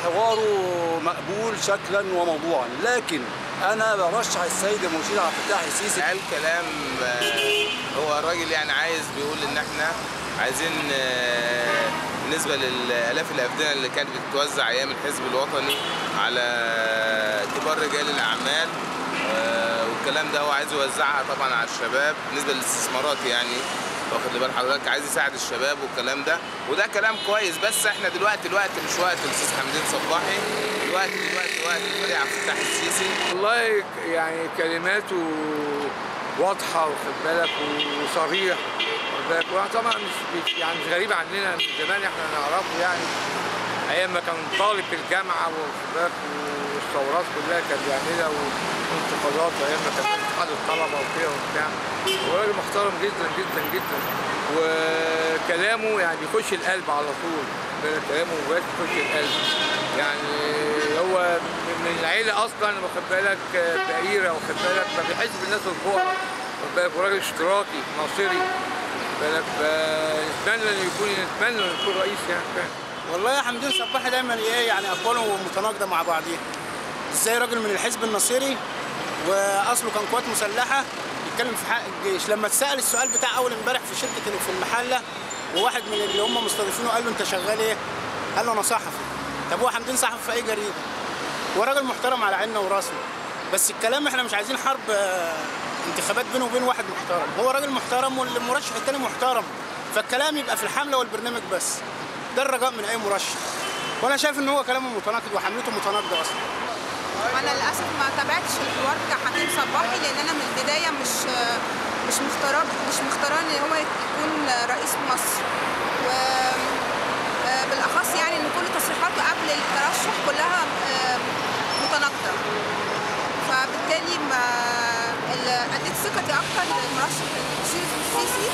حواره مقبول شكلا وموضوعا لكن انا برشح السيد المشير عبد الفتاح السيسي قال كلام آه، هو الراجل يعني عايز بيقول ان احنا عايزين آه، بالنسبه للالاف الافدنه اللي كانت بتتوزع ايام الحزب الوطني على كبار رجال الاعمال آه، والكلام ده هو عايز يوزعها طبعا على الشباب بالنسبه للاستثمارات يعني واخد لي بال حضرتك عايز يساعد الشباب والكلام ده وده كلام كويس بس احنا دلوقتي الوقت مش وقت الاستاذ حمدين صباحي الوقت دلوقتي وقت الفريق عبد الفتاح السيسي والله يعني كلماته واضحة واخد بالك وصريح واخد بالك وهو طبعا مش مش- يعني مش غريب عننا من زمان احنا نعرفه يعني ايام ما كان طالب في الجامعة واخد بالك والثورات كلها كان بيعملها وانتقادات ايام ما كان في اتحاد الطلبة وكده وبتاع هو راجل محترم جدا جدا جدا وكلامه يعني بيخش القلب على طول واخد بالك؟ كلامه مباشر بيخش القلب يعني هو من العيلة أصلا واخد بالك آه، فقيرة واخد بالك ما بيحس بالناس الفقراء واخد بالك وراجل اشتراكي ناصري واخد بالك فنتمنى إنه يكون نتمنى إنه يكون رئيس يعني فاهم والله يا حمدين صباحي دايما ايه يعني اقواله متناقضه مع بعضيها ازاي راجل من الحزب النصيري واصله كان قوات مسلحه يتكلم في حق الجيش لما اتسال السؤال بتاع اول امبارح في شركه في المحله وواحد من اللي هم مستضيفينه قال له انت شغال ايه؟ قال له انا صحفي طب هو حمدين صحفي في اي جريده هو راجل محترم على عيننا وراسنا بس الكلام احنا مش عايزين حرب آه، انتخابات بينه وبين واحد محترم هو راجل محترم والمرشح التاني محترم فالكلام يبقى في الحمله والبرنامج بس ده الرجاء من اي مرشح وانا شايف ان هو كلامه متناقض وحملته متناقضه اصلا وانا للاسف ما تابعتش الحوار بتاع حكيم صباحي لان انا من البدايه مش مش مختاره مش مختاره ان هو يكون رئيس مصر و آه، بالاخص يعني ان كل تصريحاته قبل الترشح كلها آه، متناقضه فبالتالي ما ال- اديت ثقتي اكتر للمرشح المشير السيسي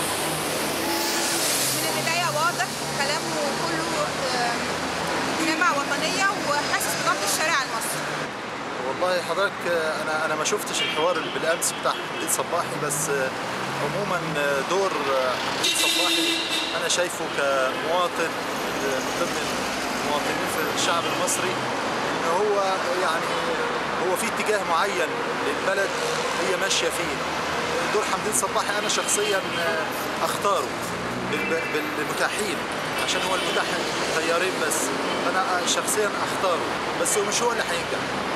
من البدايه واضح كلامه كله آه، جماعه وطنيه وحاسس بضغط الشارع المصري والله حضرتك آه، انا انا ما شفتش الحوار اللي بالامس بتاع حمدين صباحي بس آه، عموما آه، دور آه، حمدين صباحي انا شايفه كمواطن آه، من ضمن المواطنين في الشعب المصري ان هو يعني هو في اتجاه معين للبلد هي ماشيه فيه دور حمدين صباحي انا شخصيا آه، اختاره بالب- بالمتاحين عشان هو المتاح تيارين بس فانا شخصيا اختاره بس هو مش هو اللي هينجح